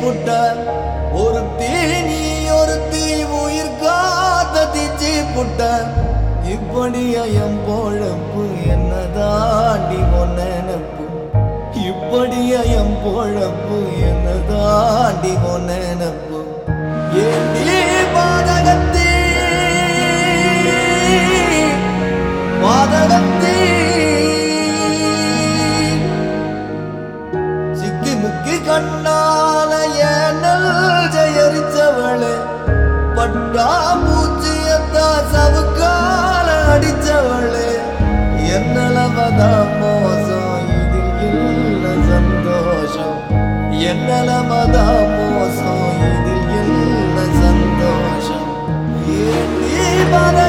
புட்ட ஒரு தீ நீ ஒரு தீ உயிர் காத்த தீச்சி புட்ட இப்படி என் பொழப்பு என்ன தாண்டி நினப்பு இப்படி என் பொழப்பு என்ன தாண்டி நினப்பு ஏண்டி பாதகத்தே பாதகத்தே சிக்கி முக்கி கண்ணால ஏனல் ஜெயரிச்சவளே பட்டா பூச்சியத்தா சவுக்கால அடிச்சவளே என்னலவதா மோசம் இதில் இல்ல சந்தோஷம் என்னலமதா மோசம் இதில் இல்ல சந்தோஷம் ஏன் நீ பல